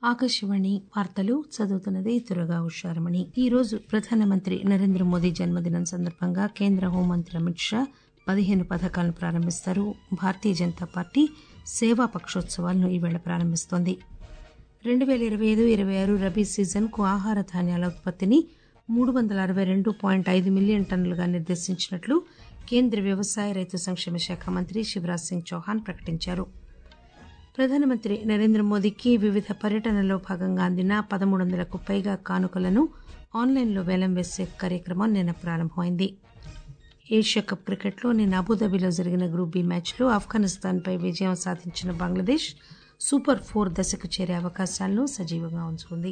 ఆకాశవాణి వార్తలు చదువుతున్నది దుర్గా ఉషారమణి ఈ రోజు ప్రధానమంత్రి నరేంద్ర మోదీ జన్మదినం సందర్భంగా కేంద్ర హోంమంత్రి అమిత్ షా పదిహేను పథకాలను ప్రారంభిస్తారు భారతీయ జనతా పార్టీ సేవా పక్షోత్సవాలను ఈవేళ ప్రారంభిస్తోంది రెండు పేల ఇరవై ఐదు ఇరవై ఆరు రబీ సీజన్ కు ఆహార ధాన్యాల ఉత్పత్తిని మూడు వందల అరవై రెండు పాయింట్ ఐదు మిలియన్ టన్నులుగా నిర్దేశించినట్లు కేంద్ర వ్యవసాయ రైతు సంక్షేమ శాఖ మంత్రి శివరాజ్ సింగ్ చౌహాన్ ప్రకటించారు ప్రధానమంత్రి నరేంద్ర మోదీకి వివిధ పర్యటనల్లో భాగంగా అందిన పదమూడు వందలకు పైగా కానుకలను ఆన్లైన్లో వేలం వేసే కార్యక్రమం నిన్న ప్రారంభమైంది ఏషియా కప్ క్రికెట్లో నిన్న అబుదాబిలో జరిగిన గ్రూప్ బి మ్యాచ్లో ఆఫ్ఘనిస్తాన్పై విజయం సాధించిన బంగ్లాదేశ్ సూపర్ ఫోర్ దశకు చేరే అవకాశాలను సజీవంగా ఉంచుకుంది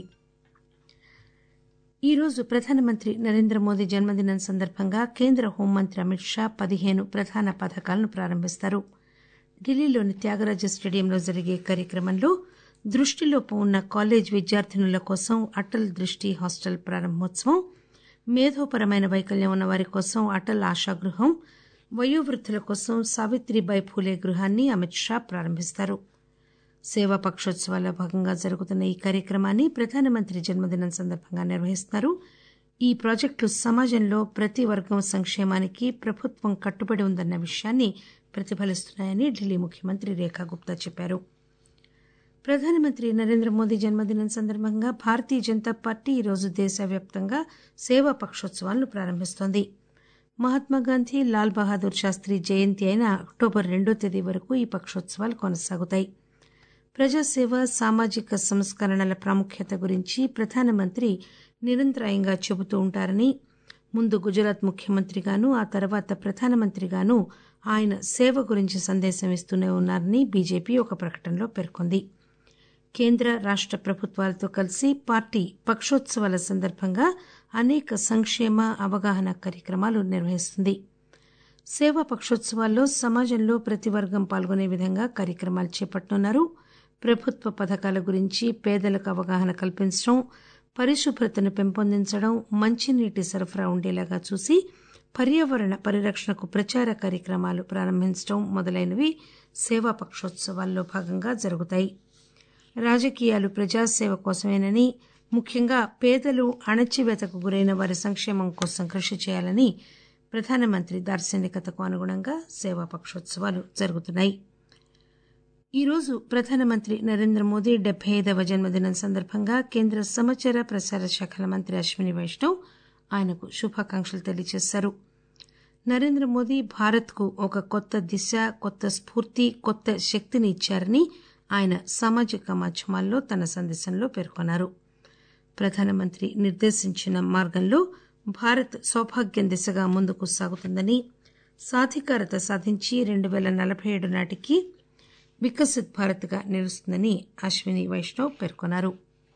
ఈ రోజు ప్రధానమంత్రి నరేంద్ర మోదీ జన్మదినం సందర్భంగా కేంద్ర హోంమంత్రి అమిత్ షా పదిహేను ప్రధాన పథకాలను ప్రారంభిస్తారు ఢిల్లీలోని త్యాగరాజ స్టేడియంలో జరిగే కార్యక్రమంలో దృష్టిలోపం ఉన్న కాలేజ్ విద్యార్థినుల కోసం అటల్ దృష్టి హాస్టల్ ప్రారంభోత్సవం మేధోపరమైన వైకల్యం ఉన్న వారి కోసం అటల్ ఆశాగృహం వయోవృద్ధుల కోసం సావిత్రిబాయి ఫూలే గృహాన్ని అమిత్ షా ప్రారంభిస్తారు సేవా పక్షోత్సవాల్లో భాగంగా జరుగుతున్న ఈ కార్యక్రమాన్ని ప్రధానమంత్రి జన్మదినం సందర్భంగా నిర్వహిస్తున్నారు ఈ ప్రాజెక్టులు సమాజంలో ప్రతి వర్గం సంక్షేమానికి ప్రభుత్వం కట్టుబడి ఉందన్న విషయాన్ని ప్రతిఫలిస్తున్నాయని ఢిల్లీ ముఖ్యమంత్రి రేఖా గుప్తా చెప్పారు ప్రధానమంత్రి నరేంద్ర మోదీ జన్మదినం సందర్భంగా భారతీయ జనతా పార్టీ ఈరోజు దేశవ్యాప్తంగా సేవా పక్షోత్సవాలను ప్రారంభిస్తోంది మహాత్మాగాంధీ లాల్ బహదూర్ శాస్త్రి జయంతి అయిన అక్టోబర్ రెండో తేదీ వరకు ఈ పక్షోత్సవాలు కొనసాగుతాయి ప్రజాసేవ సామాజిక సంస్కరణల ప్రాముఖ్యత గురించి ప్రధానమంత్రి నిరంతరాయంగా చెబుతూ ఉంటారని ముందు గుజరాత్ ముఖ్యమంత్రిగాను ఆ తర్వాత ప్రధానమంత్రిగాను ఆయన సేవ గురించి సందేశం ఇస్తూనే ఉన్నారని బీజేపీ ఒక ప్రకటనలో పేర్కొంది కేంద్ర రాష్ట ప్రభుత్వాలతో కలిసి పార్టీ పక్షోత్సవాల సందర్భంగా అనేక సంక్షేమ అవగాహన కార్యక్రమాలు నిర్వహిస్తుంది సేవా పక్షోత్సవాల్లో సమాజంలో ప్రతి వర్గం పాల్గొనే విధంగా కార్యక్రమాలు చేపట్టనున్నారు ప్రభుత్వ పథకాల గురించి పేదలకు అవగాహన కల్పించడం పరిశుభ్రతను పెంపొందించడం మంచినీటి సరఫరా ఉండేలాగా చూసి పర్యావరణ పరిరక్షణకు ప్రచార కార్యక్రమాలు ప్రారంభించడం మొదలైనవి సేవా పక్షోత్సవాల్లో భాగంగా జరుగుతాయి రాజకీయాలు ప్రజాసేవ కోసమేనని ముఖ్యంగా పేదలు అణచివేతకు గురైన వారి సంక్షేమం కోసం కృషి చేయాలని ప్రధానమంత్రి దార్శనికతకు అనుగుణంగా సేవా పక్షోత్సవాలు జరుగుతున్నాయి ఈరోజు ప్రధానమంత్రి నరేంద్ర మోదీ డెబ్బై ఐదవ జన్మదినం సందర్భంగా కేంద్ర సమాచార ప్రసార శాఖల మంత్రి అశ్విని వైష్ణవ్ ఆయనకు శుభాకాంక్షలు తెలియజేశారు నరేంద్ర మోదీ భారత్కు ఒక కొత్త దిశ కొత్త స్ఫూర్తి కొత్త శక్తిని ఇచ్చారని ఆయన సామాజిక మాధ్యమాల్లో తన సందేశంలో పేర్కొన్నారు ప్రధానమంత్రి నిర్దేశించిన మార్గంలో భారత్ సౌభాగ్యం దిశగా ముందుకు సాగుతుందని సాధికారత సాధించి రెండు పేల నలభై ఏడు నాటికి వికసిత్ భారత్ గా నిలుస్తుందని అశ్విని వైష్ణవ్ పేర్కొన్నారు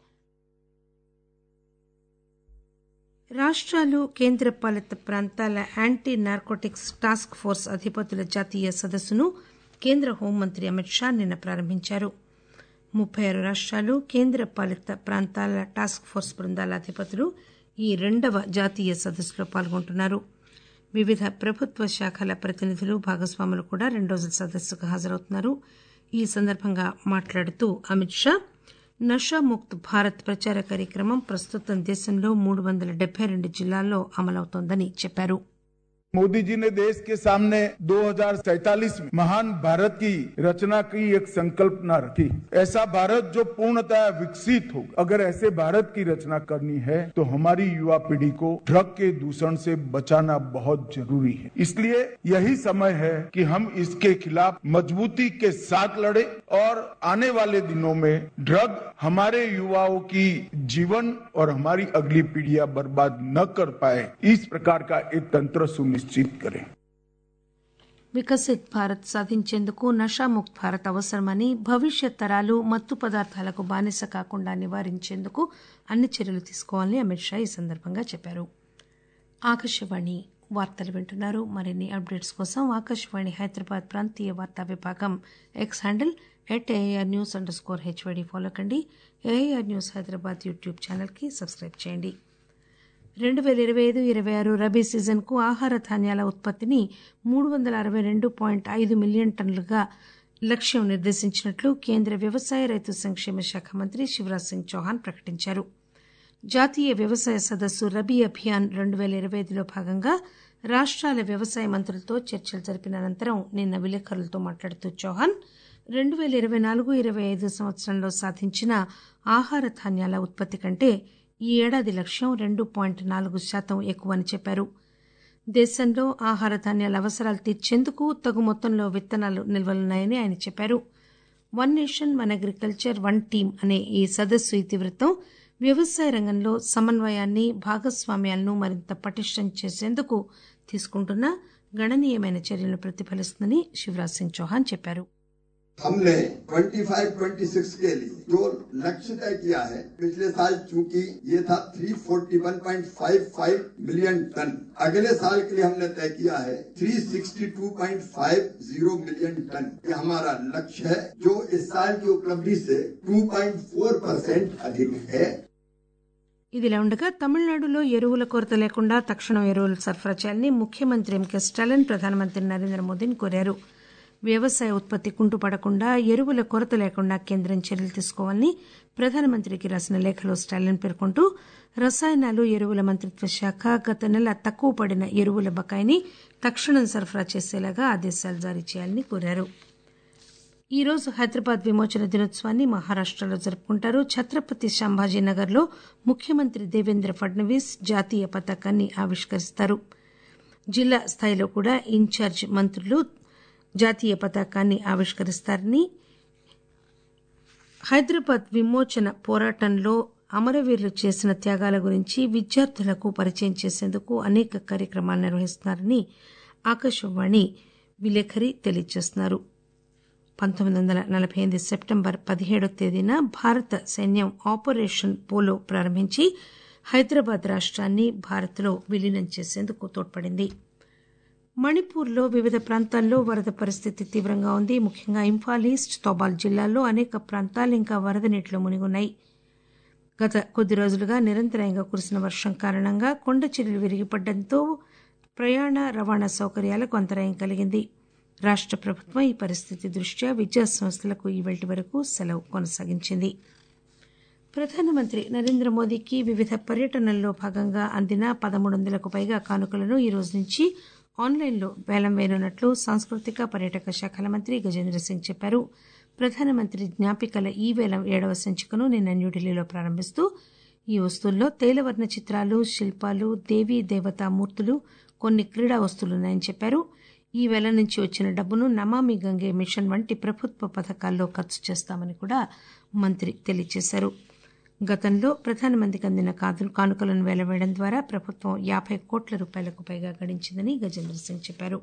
రాష్టాలు కేంద్రపాలిత ప్రాంతాల యాంటీ నార్కోటిక్స్ టాస్క్ ఫోర్స్ అధిపతుల జాతీయ సదస్సును కేంద్ర హోంమంత్రి అమిత్ షా నిన్న ప్రారంభించారు ముప్పై ఆరు రాష్టాలు కేంద్ర పాలిత ప్రాంతాల టాస్క్ ఫోర్స్ బృందాల అధిపతులు ఈ రెండవ జాతీయ సదస్సులో పాల్గొంటున్నారు వివిధ ప్రభుత్వ శాఖల ప్రతినిధులు భాగస్వాములు కూడా రెండు రోజుల సదస్సుకు హాజరవుతున్నారు ఈ సందర్భంగా మాట్లాడుతూ అమిత్ షా నషాముక్త్ భారత్ ప్రచార కార్యక్రమం ప్రస్తుతం దేశంలో మూడు వందల డెబ్బై రెండు జిల్లాల్లో అమలవుతోందని చెప్పారు मोदी जी ने देश के सामने 2047 में महान भारत की रचना की एक संकल्पना रखी ऐसा भारत जो पूर्णतः विकसित हो अगर ऐसे भारत की रचना करनी है तो हमारी युवा पीढ़ी को ड्रग के दूषण से बचाना बहुत जरूरी है इसलिए यही समय है कि हम इसके खिलाफ मजबूती के साथ लड़े और आने वाले दिनों में ड्रग हमारे युवाओं की जीवन और हमारी अगली पीढ़ियां बर्बाद न कर पाए इस प्रकार का एक तंत्र सुनिश्चित निश्चित करें వికసిత్ భారత్ సాధించేందుకు నషాముక్త్ భారత్ అవసరమని భవిష్యత్ తరాలు మత్తు పదార్థాలకు బానిస కాకుండా నివారించేందుకు అన్ని చర్యలు తీసుకోవాలని అమిత్ షా ఈ సందర్భంగా చెప్పారు ఆకాశవాణి వార్తలు వింటున్నారు మరిన్ని అప్డేట్స్ కోసం ఆకాశవాణి హైదరాబాద్ ప్రాంతీయ వార్తా విభాగం X handle at AIR news underscore HYD follow కండి ఏఐఆర్ న్యూస్ హైదరాబాద్ యూట్యూబ్ ఛానల్కి సబ్స్క్రైబ్ చేయండి రెండు పేల ఇరవై ఐదు ఇరవై ఆరు రబీ సీజన్కు ఆహార ధాన్యాల ఉత్పత్తిని మూడు వందల అరవై రెండు పాయింట్ ఐదు మిలియన్ టన్నులుగా లక్ష్యం నిర్దేశించినట్లు కేంద్ర వ్యవసాయ రైతు సంక్షేమ శాఖ మంత్రి శివరాజ్ సింగ్ చౌహాన్ ప్రకటించారు జాతీయ వ్యవసాయ సదస్సు రబీ అభియాన్ రెండు పేల ఇరవై ఐదులో భాగంగా రాష్టాల వ్యవసాయ మంత్రులతో చర్చలు జరిపిన అనంతరం నిన్న విలేకరులతో మాట్లాడుతూ చౌహాన్ రెండు పేల ఇరవై నాలుగు ఇరవై ఐదు సంవత్సరంలో సాధించిన ఆహార ధాన్యాల ఉత్పత్తి కంటే ఈ ఏడాది లక్ష్యం రెండు పాయింట్ నాలుగు శాతం ఎక్కువని చెప్పారు దేశంలో ఆహార ధాన్యాల అవసరాలు తీర్చేందుకు తగు మొత్తంలో విత్తనాలు నిల్వలున్నాయని ఆయన చెప్పారు one nation one agriculture one team అనే ఈ సదస్సు ఇతివృత్తం వ్యవసాయ రంగంలో సమన్వయాన్ని భాగస్వామ్యాలను మరింత పటిష్టం చేసేందుకు తీసుకుంటున్న గణనీయమైన చర్యలను ప్రతిఫలిస్తుందని శివరాజ్ సింగ్ చౌహాన్ చెప్పారు हमने 25-26 के लिए जो लक्ष्य तय किया है पिछले साल चूंकि ये था 341.55 मिलियन टन अगले साल के लिए हमने तय किया है 362.50 मिलियन टन ये हमारा लक्ष्य है जो इस साल की उपलब्धि से 2.4 परसेंट अधिक है ఇదిలా ఉండగా తమిళనాడులో ఎరువుల కొరత లేకుండా తక్షణం ఎరువులు సరఫరా చేయాలని ముఖ్యమంత్రి ఎంకే స్టాలిన్ ప్రధానమంత్రి నరేంద్ర మోదీని కోరారు వ్యవసాయ ఉత్పత్తి కుంటుపడకుండా ఎరువుల కొరత లేకుండా కేంద్రం చర్యలు తీసుకోవాలని ప్రధానమంత్రికి రాసిన లేఖలో స్టాలిన్ పేర్కొంటూ రసాయనాలు ఎరువుల మంత్రిత్వ శాఖ గత నెల తక్కువ పడిన ఎరువుల బకాయిని తక్షణం సరఫరా చేసేలాగా ఆదేశాలు జారీ చేయాలని కోరారు ఈ రోజు హైదరాబాద్ విమోచన దినోత్సవాన్ని మహారాష్టలో జరుపుకుంటారు ఛత్రపతి సంభాజీనగర్ లో ముఖ్యమంత్రి దేవేంద్ర ఫడ్నవీస్ జాతీయ పతాకాన్ని ఆవిష్కరిస్తారు జిల్లా స్థాయిలో కూడా ఇన్ఛార్జ్ మంత్రులు జాతీయ పతాకాన్ని ఆవిష్కరిస్తారని హైదరాబాద్ విమోచన పోరాటంలో అమరవీరులు చేసిన త్యాగాల గురించి విద్యార్థులకు పరిచయం చేసేందుకు అనేక కార్యక్రమాలు నిర్వహిస్తున్నారని ఆకాశవాణి విలేకరి తెలియజేస్తున్నారు పంతొమ్మిది వందల నలభై ఎనిమిది సెప్టెంబర్ పదిహేడో తేదీన భారత సైన్యం ఆపరేషన్ పోలో ప్రారంభించి హైదరాబాద్ రాష్ట్రాన్ని భారత్లో విలీనం చేసేందుకు తోడ్పడింది మణిపూర్లో వివిధ ప్రాంతాల్లో వరద పరిస్థితి తీవ్రంగా ఉంది ముఖ్యంగా ఇంఫాల్ ఈస్ట్ తోబాల్ జిల్లాల్లో అనేక ప్రాంతాలు ఇంకా వరద నీటిలో మునిగున్నాయి గత కొద్ది రోజులుగా నిరంతరాయంగా కురిసిన వర్షం కారణంగా కొండ చర్యలు విరిగిపడడంతో ప్రయాణ రవాణా సౌకర్యాలకు అంతరాయం కలిగింది రాష్ట ప్రభుత్వం ఈ పరిస్థితి దృష్ట్యా విద్యా సంస్థలకు ఈ వెళ్టి వరకు సెలవు కొనసాగించింది ప్రధానమంత్రి నరేంద్ర మోదీకి వివిధ పర్యటనల్లో భాగంగా అందిన పదమూడు వందలకు పైగా కానుకలను ఈ రోజు నుంచి ఆన్లైన్లో వేలం వేయనున్నట్లు సాంస్కృతిక పర్యాటక శాఖల మంత్రి గజేంద్ర సింగ్ చెప్పారు ప్రధానమంత్రి జ్ఞాపికల ఈ వేలం ఏడవ సంచికను నిన్న న్యూఢిల్లీలో ప్రారంభిస్తూ ఈ వస్తువుల్లో తేలవర్ణ చిత్రాలు శిల్పాలు దేవీ దేవతా మూర్తులు కొన్ని క్రీడా వస్తువులున్నాయని చెప్పారు ఈ వేల నుంచి వచ్చిన డబ్బును నమామి గంగే మిషన్ వంటి ప్రభుత్వ పథకాల్లో ఖర్చు చేస్తామని కూడా మంత్రి తెలియజేశారు గతంలో ప్రధానమంత్రికి అందిన కానుకలను వేలవేయడం ద్వారా ప్రభుత్వం యాభై కోట్ల రూపాయలకు పైగా గడించిందని గజేంద్ర సింగ్ చెప్పారు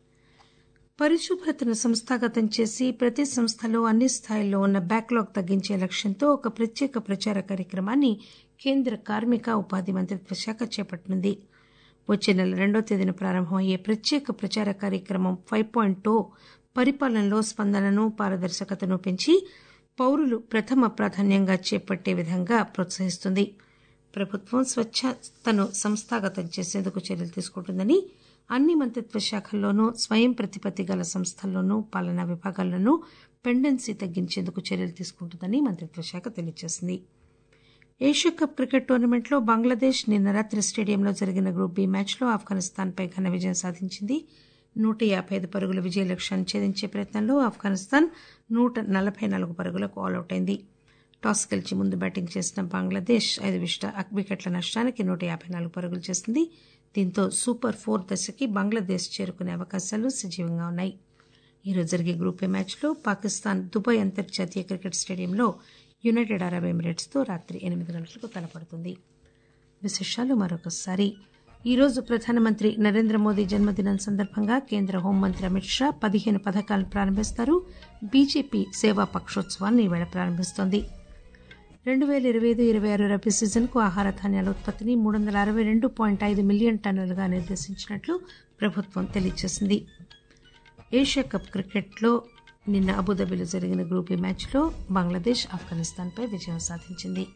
పరిశుభ్రతను సంస్థాగతం చేసి ప్రతి సంస్థలో అన్ని స్థాయిల్లో ఉన్న బ్యాక్లాగ్ తగ్గించే లక్ష్యంతో ఒక ప్రత్యేక ప్రచార కార్యక్రమాన్ని కేంద్ర కార్మిక ఉపాధి మంత్రిత్వ శాఖ చేపట్టనుంది వచ్చే నెల రెండో తేదీన ప్రారంభమయ్యే ప్రత్యేక ప్రచార కార్యక్రమం ఫైవ్ పాయింట్ టూ పరిపాలనలో స్పందనను పారదర్శకతను పెంచి పౌరులు ప్రథమ ప్రాధాన్యంగా చేపట్టే విధంగా ప్రోత్సహిస్తుంది ప్రభుత్వం స్వచ్ఛతను సంస్థాగతం చేసేందుకు చర్యలు తీసుకుంటుందని అన్ని మంత్రిత్వ శాఖల్లోనూ స్వయం ప్రతిపత్తి గల సంస్థల్లోనూ పాలనా విభాగాల్లోనూ పెండెన్సీ తగ్గించేందుకు చర్యలు తీసుకుంటుందని మంత్రిత్వ శాఖ తెలియజేసింది ఏషియా కప్ క్రికెట్ టోర్నమెంట్లో బంగ్లాదేశ్ నిన్న రాత్రి స్టేడియంలో జరిగిన గ్రూప్ బి మ్యాచ్లో ఆఫ్ఘనిస్తాన్పై ఘన విజయం సాధించింది నూట యాభై ఐదు పరుగుల విజయ లక్ష్యాన్ని ఛేదించే ప్రయత్నంలో ఆఫ్ఘనిస్తాన్ నూట నలభై నాలుగు పరుగులకు ఆలౌట్ అయింది టాస్ గెలిచి ముందు బ్యాటింగ్ చేసిన బంగ్లాదేశ్ ఐదు వికెట్ల నష్టానికి నూట యాభై నాలుగు పరుగులు చేసింది దీంతో సూపర్ ఫోర్ దశకి బంగ్లాదేశ్ చేరుకునే అవకాశాలు సజీవంగా ఉన్నాయి ఈరోజు జరిగే గ్రూప్ ఏ మ్యాచ్లో పాకిస్తాన్ దుబాయ్ అంతర్జాతీయ క్రికెట్ స్టేడియంలో యునైటెడ్ అరబ్ ఎమిరేట్స్తో రాత్రి ఎనిమిది గంటలకు తలపడుతుంది విశేషాలు మరొకసారి ఈరోజు ప్రధానమంత్రి నరేంద్ర మోదీ జన్మదినం సందర్భంగా కేంద్ర హోంమంత్రి అమిత్ షా పదిహేను పథకాలను ప్రారంభిస్తారు బీజేపీ సేవా పక్షోత్సవాన్ని ఈవేళ ప్రారంభిస్తోంది రెండు వేల ఇరవై ఐదు ఇరవై ఆరు రబీ సీజన్కు ఆహార ధాన్యాల ఉత్పత్తిని మూడు వందల అరవై రెండు పాయింట్ ఐదు మిలియన్ టన్నులుగా నిర్దేశించినట్లు ప్రభుత్వం తెలియజేసింది ఏషియా కప్ క్రికెట్లో నిన్న అబుదాబిలో జరిగిన గ్రూప్ ఈ మ్యాచ్లో బంగ్లాదేశ్ ఆఫ్ఘనిస్తాన్పై విజయం సాధించింది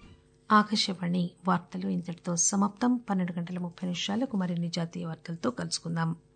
ఆకాశవాణి వార్తలు ఇంతటితో సమాప్తం పన్నెండు గంటల ముప్పై నిమిషాలకు మరిన్ని జాతీయ వార్తలతో కలుసుకుందాం